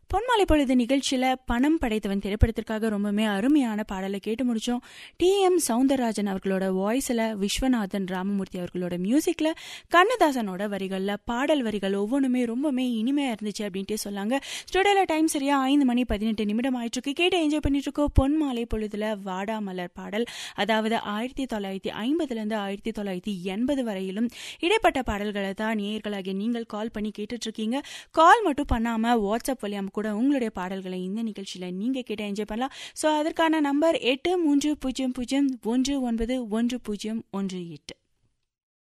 பொன்மாலை பொழுது நிகழ்ச்சியில பணம் படைத்தவன் திரைப்படத்திற்காக ரொம்பவுமே அருமையான பாடலை கேட்டு முடிச்சோம் டி எம் சவுந்தரராஜன் அவர்களோட வாய்ஸ்ல விஸ்வநாதன் ராமமூர்த்தி அவர்களோட மியூசிக்ல கண்ணதாசனோட வரிகள்ல பாடல் வரிகள் ஒவ்வொன்றுமே ரொம்பவுமே இனிமையா இருந்துச்சு அப்படின்ட்டு சொல்லாங்க ஸ்டுடியோல டைம் சரியா ஐந்து மணி பதினெட்டு நிமிடம் ஆயிட்டு இருக்கு கேட்டு என்ஜாய் பண்ணிட்டு இருக்கோம் பொன்மாலை பொழுதுல வாடா மலர் பாடல் அதாவது ஆயிரத்தி தொள்ளாயிரத்தி ஐம்பதுல இருந்து ஆயிரத்தி தொள்ளாயிரத்தி எண்பது வரையிலும் இடைப்பட்ட பாடல்களை தான் நேயர்களாகிய நீங்கள் கால் பண்ணி கேட்டுட்டு இருக்கீங்க கால் மட்டும் பண்ணாம வாட்ஸ்அப் வழியாம கூட உங்களுடைய பாடல்களை இந்த நிகழ்ச்சியில நீங்க கேட்டு என்ஜாய் பண்ணலாம் ஸோ அதற்கான நம்பர் எட்டு மூன்று பூஜ்ஜியம் பூஜ்ஜியம் ஒன்று ஒன்பது ஒன்று பூஜ்ஜியம் ஒன்று எட்டு